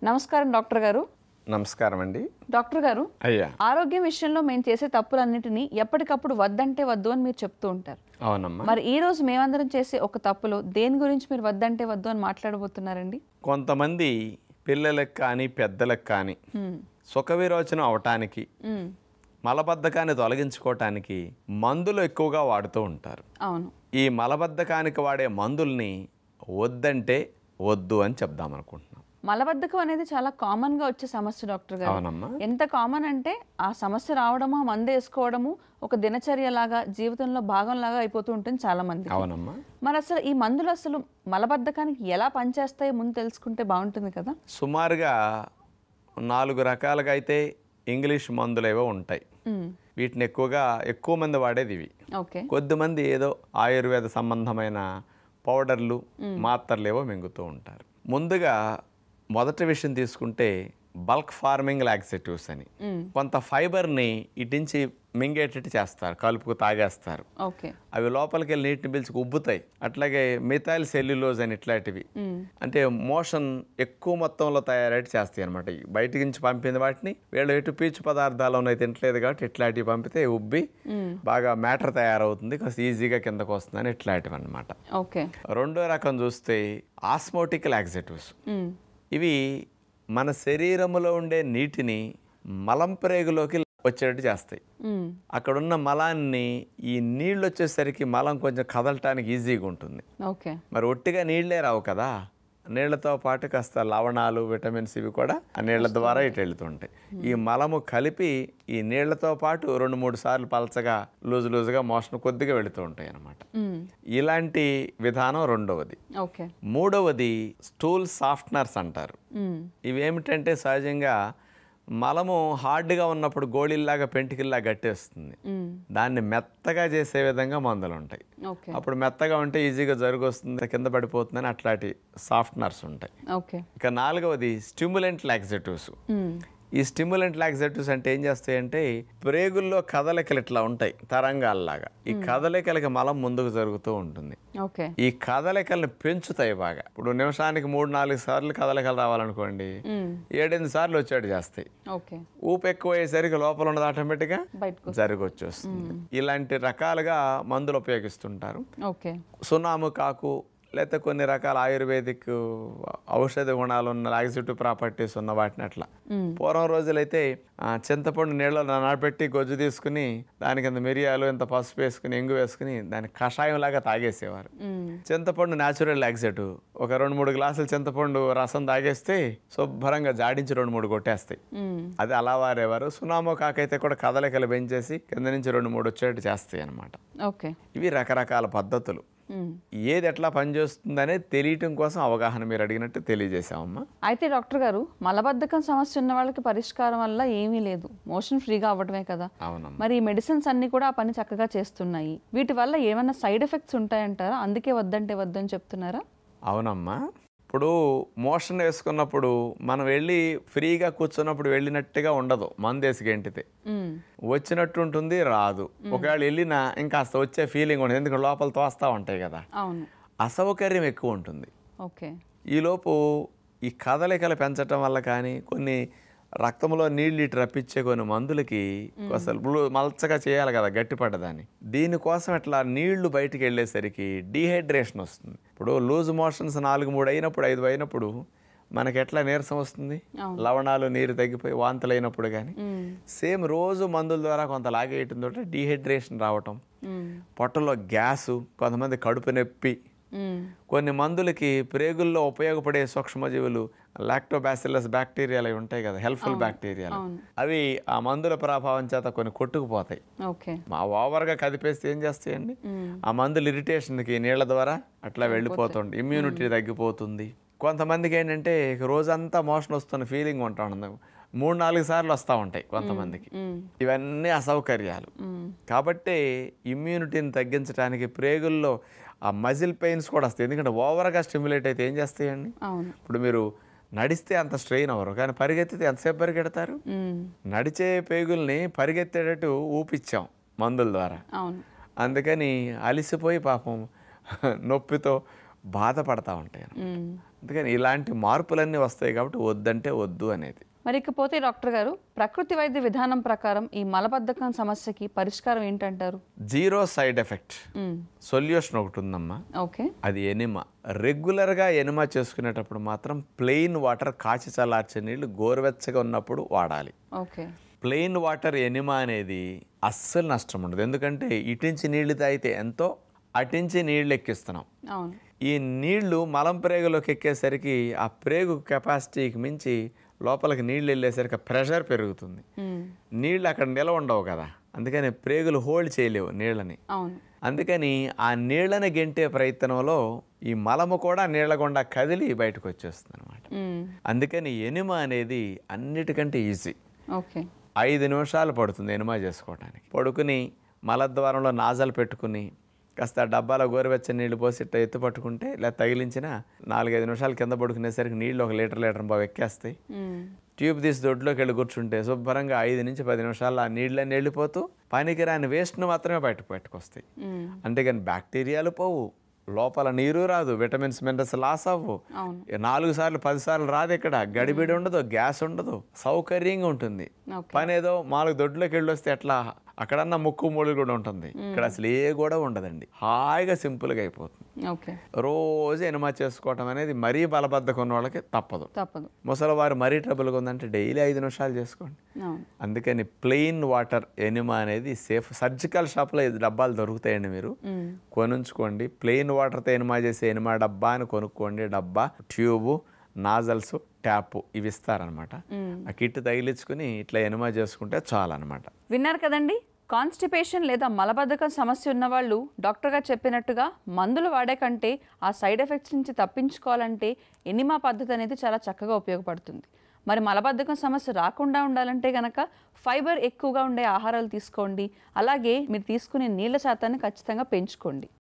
నమస్కారం డాక్టర్ గారు నమస్కారం అండి డాక్టర్ గారు అయ్యా ఆరోగ్యం విషయంలో మేము చేసే తప్పులన్నిటినీ ఎప్పటికప్పుడు వద్దంటే వద్దు అని మీరు చెప్తూ ఉంటారు అవునమ్మా మరి ఈ రోజు మేమందరం చేసే ఒక తప్పులో దేని గురించి మీరు వద్దంటే వద్దు అని మాట్లాడబోతున్నారండి కొంతమంది పిల్లలకు కానీ పెద్దలకు కానీ హ్మ్. సుఖ విరోచనం అవటానికి మ్మ్. మలబద్ధకాన్ని తొలగించుకోవటానికి మందులు ఎక్కువగా వాడుతూ ఉంటారు అవును ఈ మలబద్ధకానికి వాడే మందుల్ని వద్దంటే వద్దు అని చెప్దాం అనుకుంటున్నాం మలబద్ధకం అనేది చాలా కామన్ గా వచ్చే సమస్య డాక్టర్ గారు అవునమ్మా ఎంత కామన్ అంటే ఆ సమస్య రావడము ఆ మందు వేసుకోవడము ఒక దినచర్య లాగా జీవితంలో భాగంలాగా అయిపోతూ ఉంటుంది చాలా మంది అవునమ్మా మరి అసలు ఈ మందులు అసలు మలబద్ధకానికి ఎలా పనిచేస్తాయో ముందు తెలుసుకుంటే బాగుంటుంది కదా సుమారుగా నాలుగు రకాలుగా అయితే ఇంగ్లీష్ మందులు ఏవో ఉంటాయి మ్మ్. వీటిని ఎక్కువగా ఎక్కువ మంది వాడేది ఇవి ఓకే కొద్దిమంది ఏదో ఆయుర్వేద సంబంధమైన పౌడర్లు మాత్రలు ఏవో మింగుతూ ఉంటారు ముందుగా మొదటి విషయం తీసుకుంటే బల్క్ ఫార్మింగ్ లాక్సేటివ్స్ అని మ్మ్. కొంత ఫైబర్ని ఇటించి మింగేటట్టు చేస్తారు కలుపుకు తాగేస్తారు ఓకే అవి లోపలికి వెళ్ళి నీటిని పిలిచి ఉబ్బుతాయి అట్లాగే మిథైల్ సెల్యులోజ్ అని ఇట్లాంటివి మ్మ్. అంటే మోషన్ ఎక్కువ మొత్తంలో తయారయ్యేట్టు చేస్తాయి అనమాట బయటికి నుంచి పంపిన వాటిని వీళ్ళు ఎటు పీచు పదార్థాలు ఉన్నాయి తింటలేదు కాబట్టి ఇట్లాంటివి పంపితే ఉబ్బి బాగా మ్యాటర్ తయారవుతుంది కాస్త ఈజీగా కిందకు వస్తుందని ఇట్లాంటివి అనమాట ఓకే రెండో రకం చూస్తే ఆస్మోటిక్ లాక్సేటివ్స్ మ్మ్. ఇవి మన శరీరంలో ఉండే నీటిని మలం ప్రేగులోకి వచ్చేటట్టు చేస్తాయి మ్మ్. అక్కడున్న మలాన్ని ఈ నీళ్ళు వచ్చేసరికి మలం కొంచెం కదలటానికి ఈజీగా ఉంటుంది ఓకే మరి ఒట్టిగా నీళ్ళే రావు కదా నీళ్లతో పాటు కాస్త లవణాలు విటమిన్స్ ఇవి కూడా ఆ నీళ్ల ద్వారా ఇటు వెళ్తుంటాయి ఈ మలము కలిపి ఈ నీళ్లతో పాటు రెండు మూడు సార్లు పలచగా లూజు లూజుగా మోషన్ కొద్దిగా వెళుతూ ఉంటాయి అన్నమాట మ్మ్. ఇలాంటి విధానం రెండవది ఓకే మూడవది స్టూల్ సాఫ్ట్నర్స్ అంటారు మ్మ్. ఇవి ఏమిటంటే సహజంగా మలము హార్డ్గా ఉన్నప్పుడు గోళీల్లాగా పెంటికిల్లా గట్టేస్తుంది మ్మ్. దాన్ని మెత్తగా చేసే విధంగా మందులు ఉంటాయి ఓకే అప్పుడు మెత్తగా ఉంటే ఈజీగా జరుగొస్తుంది కింద పడిపోతుందని అట్లాంటి సాఫ్ట్నర్స్ ఉంటాయి ఓకే ఇక నాలుగవది స్టిమ్యులెంట్ లాక్సేటివ్స్ మ్మ్. ఈ స్టిమ్యులెంట్ లాక్సేటివ్స్ అంటే ఏం చేస్తాయంటే ప్రేగుల్లో కదలికలు ఇట్లా ఉంటాయి తరంగాల్లాగా ఈ కదలికలకి మలం ముందుకు జరుగుతూ ఉంటుంది ఓకే ఈ కదలికల్ని పెంచుతాయి బాగా ఇప్పుడు నిమిషానికి మూడు నాలుగు సార్లు కదలికలు రావాలనుకోండి మ్మ్. ఏడెనిమిది సార్లు వచ్చేటి చేస్తాయి ఓకే ఊపు ఎక్కువ అయ్యేసరికి లోపల ఉన్నది ఆటోమేటిక్గా బయటకు జరగొచ్చేస్తుంది ఇలాంటి రకాలుగా మందులు ఉపయోగిస్తుంటారు ఓకే సునాము కాకు లేకపోతే కొన్ని రకాల ఆయుర్వేదిక్ ఔషధ గుణాలు ఉన్న లాక్సిటివ్ ప్రాపర్టీస్ ఉన్న వాటిని అట్లా మ్మ్. పూర్వం రోజులైతే ఆ, చింతపండు నీళ్ళలో నానబెట్టి గొజ్జు తీసుకుని దానికి ఇంత మిరియాలు ఇంత పసుపు వేసుకుని ఎంగు వేసుకుని దాని కషాయం లాగా తాగేసేవారు మ్మ్. చింతపండు న్యాచురల్ లాక్సేటివ్ ఒక రెండు మూడు గ్లాసులు చింతపండు రసం తాగేస్తే శుభ్రంగా జాడించి రెండు మూడు కొట్టేస్తాయి మ్మ్. అది అలా వారేవారు సునామో కాకైతే కూడా కదలికలు పెంచేసి కింద నుంచి రెండు మూడు వచ్చేట్టు చేస్తాయి అన్నమాట ఓకే ఇవి రకరకాల పద్ధతులు మ్మ్. ఏది ఎట్లా పనిచేస్తుందనే తెలియటం కోసం అవగాహన మీరు అడిగినట్టు తెలియజేసామమ్మా అయితే డాక్టర్ గారు మలబద్ధకం సమస్య ఉన్న వాళ్ళకి పరిష్కారం వల్ల ఏమీ లేదు మోషన్ ఫ్రీగా అవ్వడమే కదా అవునమ్మా మరి ఈ మెడిసిన్స్ అన్ని కూడా ఆ పని చక్కగా చేస్తున్నాయి వీటి వల్ల ఏమైనా సైడ్ ఎఫెక్ట్స్ ఉంటాయంటారా అందుకే వద్దంటే వద్దని చెప్తున్నారా అవునమ్మా ఇప్పుడు మోషన్ వేసుకున్నప్పుడు మనం వెళ్ళి ఫ్రీగా కూర్చున్నప్పుడు వెళ్ళినట్టుగా ఉండదు మందేసి గెంటితే మ్మ్. వచ్చినట్టు ఉంటుంది రాదు ఒకవేళ వెళ్ళినా ఇంకాస్త వచ్చే ఫీలింగ్ ఉంటుంది ఎందుకంటే లోపల తోస్తా ఉంటాయి కదా అవును అసౌకర్యం ఎక్కువ ఉంటుంది ఓకే ఈలోపు ఈ కదలికలు పెంచటం వల్ల కానీ కొన్ని రక్తంలో నీళ్ళు ఇటు రప్పించే కొన్ని మందులకి అసలు బ్లూ మలచగా చేయాలి కదా గట్టిపడ్డదాన్ని దీనికోసం ఇట్లా నీళ్లు బయటికి వెళ్ళేసరికి డీహైడ్రేషన్ వస్తుంది ఇప్పుడు లూజ్ మోషన్స్ నాలుగు మూడు అయినప్పుడు ఐదు అయినప్పుడు మనకి ఎట్లా నీరసం వస్తుంది లవణాలు నీరు తగ్గిపోయి వాంతులు అయినప్పుడు కానీ మ్మ్. సేమ్ రోజు మందుల ద్వారా కొంత లాగేయటం తోటి డీహైడ్రేషన్ రావటం మ్మ్. పొట్టలో గ్యాసు కొంతమంది కడుపు నొప్పి మ్మ్. కొన్ని మందులకి ప్రేగుల్లో ఉపయోగపడే సూక్ష్మజీవులు లాక్టోబాసిల్లస్ బ్యాక్టీరియాలు అవి ఉంటాయి కదా హెల్ప్ఫుల్ బ్యాక్టీరియాలు అవును. అవి ఆ మందుల ప్రభావం చేత కొన్ని కొట్టుకుపోతాయి ఓకే మా ఓవర్గా కదిపేస్తే ఏం చేస్తాయండి ఆ మందులు ఇరిటేషన్కి నీళ్ళ ద్వారా అట్లా వెళ్ళిపోతుంది ఇమ్యూనిటీ తగ్గిపోతుంది కొంతమందికి ఏంటంటే ఇక రోజంతా మోషన్ వస్తున్న ఫీలింగ్ ఉంటా ఉండదు మూడు నాలుగు సార్లు వస్తూ ఉంటాయి కొంతమందికి మ్మ్. ఇవన్నీ అసౌకర్యాలు మ్మ్. కాబట్టి ఇమ్యూనిటీని తగ్గించడానికి ప్రేగుల్లో ఆ మజిల్ పెయిన్స్ కూడా వస్తాయి ఎందుకంటే ఓవర్గా స్టిమ్యులేట్ అయితే ఏం చేస్తాయండి అవును ఇప్పుడు మీరు నడిస్తే అంత స్ట్రెయిన్ అవ్వరు కానీ పరిగెత్తితే ఎంతసేపు పరిగెడతారు మ్మ్. నడిచే పేగుల్ని పరిగెత్తేటట్టు ఊపిచ్చాం మందుల ద్వారా అవును అందుకని అలిసిపోయి పాపం నొప్పితో బాధపడతా ఉంటాయి మ్మ్. అందుకని ఇలాంటి మార్పులన్నీ వస్తాయి కాబట్టి వద్దంటే వద్దు అనేది మరి ఇకపోతే డాక్టర్ గారు ప్రకృతి వైద్య విధానం ప్రకారం ఈ మలబద్ధకం సమస్యకి పరిష్కారం ఏంటంటారు జీరో సైడ్ ఎఫెక్ట్ మ్మ్. సొల్యూషన్ ఒకటి ఉందమ్మా ఓకే అది ఎనిమా రెగ్యులర్గా ఎనిమా చేసుకునేటప్పుడు మాత్రం ప్లెయిన్ వాటర్ కాచి చల్లార్చే నీళ్ళు గోరువెచ్చగా ఉన్నప్పుడు వాడాలి ఓకే ప్లెయిన్ వాటర్ ఎనిమా అనేది అస్సలు నష్టం ఉండదు ఎందుకంటే ఇటించి నీళ్లు తాగితే ఎంతో అటించి నీళ్లు ఎక్కిస్తున్నాం అవును ఈ నీళ్లు మలం ప్రేగులోకి ఎక్కేసరికి ఆ ప్రేగు కెపాసిటీకి మించి లోపలికి నీళ్ళు వెళ్ళేసరికి ప్రెషర్ పెరుగుతుంది మ్మ్. నీళ్ళు అక్కడ నిలవ ఉండవు కదా అందుకని ప్రేగులు హోల్డ్ చేయలేవు నీళ్ళని అవును అందుకని ఆ నీళ్ళని గెంటే ప్రయత్నంలో ఈ మలము కూడా నీళ్ళ గుండా కదిలి బయటకు వచ్చేస్తుంది అనమాట మ్మ్. అందుకని ఎనిమ అనేది అన్నిటికంటే ఈజీ ఓకే ఐదు నిమిషాలు పడుతుంది ఎనిమా చేసుకోవడానికి పడుకుని మలద్వారంలో నాజలు పెట్టుకుని కాస్త డబ్బాలో గోరువెచ్చని నీళ్లు పోసి ఇట్ట ఎత్తు పట్టుకుంటే ఇలా తగిలించిన నాలుగైదు నిమిషాలు కింద పడుకునేసరికి నీళ్ళు ఒక లీటర్ లీటర్ బాగా ఎక్కేస్తాయి మ్మ్. ట్యూబ్ తీసి దొడ్లోకి వెళ్ళి కూర్చుంటే శుభ్రంగా ఐదు నుంచి పది నిమిషాల్లో ఆ నీళ్ళని వెళ్ళిపోతూ పనికిరాని వేస్ట్ను మాత్రమే బయటకు పెట్టుకొస్తాయి మ్మ్. అంతేగాని బ్యాక్టీరియాలు పోవు లోపల నీరు రాదు విటమిన్స్ మినరల్స్ లాస్ అవ్వు అవును ఈ నాలుగు సార్లు పది సార్లు రాదు ఇక్కడ గడిబిడి ఉండదు గ్యాస్ ఉండదు సౌకర్యంగా ఉంటుంది ఓకే పని ఏదో నాలుగు దొడ్లోకి వెళ్ళి వస్తే ఎట్లా అక్కడన్నా ముక్కు మూడు కూడా ఉంటుంది ఇక్కడ అసలు ఏ కూడా ఉండదండి హాయిగా సింపుల్గా అయిపోతుంది ఓకే రోజు ఎనిమా చేసుకోవటం అనేది మరీ బలబద్ధకం ఉన్న వాళ్ళకి తప్పదు తప్పదు ముసలివారు మరీ ట్రబుల్గా ఉందంటే డైలీ ఐదు నిమిషాలు చేసుకోండి అవును అందుకని ప్లెయిన్ వాటర్ ఎనిమా అనేది సేఫ్ సర్జికల్ షాప్లో ఐదు డబ్బాలు దొరుకుతాయండి మీరు మ్మ్. కొనుంచుకోండి ప్లెయిన్ వాటర్తో ఎనిమా చేసే ఎనిమా డబ్బా అని కొనుక్కోండి డబ్బా ట్యూబు నాజల్స్ ట్యాప్ ఇవి ఇస్తారనమాట ఆ కిట్ తగిలించుకుని ఇట్లా ఎనిమా చేసుకుంటే చాలన్నమాట విన్నారు కదండి కాన్స్టిపేషన్ లేదా మలబద్ధకం సమస్య ఉన్నవాళ్ళు డాక్టర్ గారు చెప్పినట్టుగా మందులు వాడే కంటే ఆ సైడ్ ఎఫెక్ట్స్ నుంచి తప్పించుకోవాలంటే ఎనిమా పద్ధతి అనేది చాలా చక్కగా ఉపయోగపడుతుంది మరి మలబద్ధకం సమస్య రాకుండా ఉండాలంటే గనక ఫైబర్ ఎక్కువగా ఉండే ఆహారాలు తీసుకోండి అలాగే మీరు తీసుకునే నీళ్ళ శాతాన్ని ఖచ్చితంగా పెంచుకోండి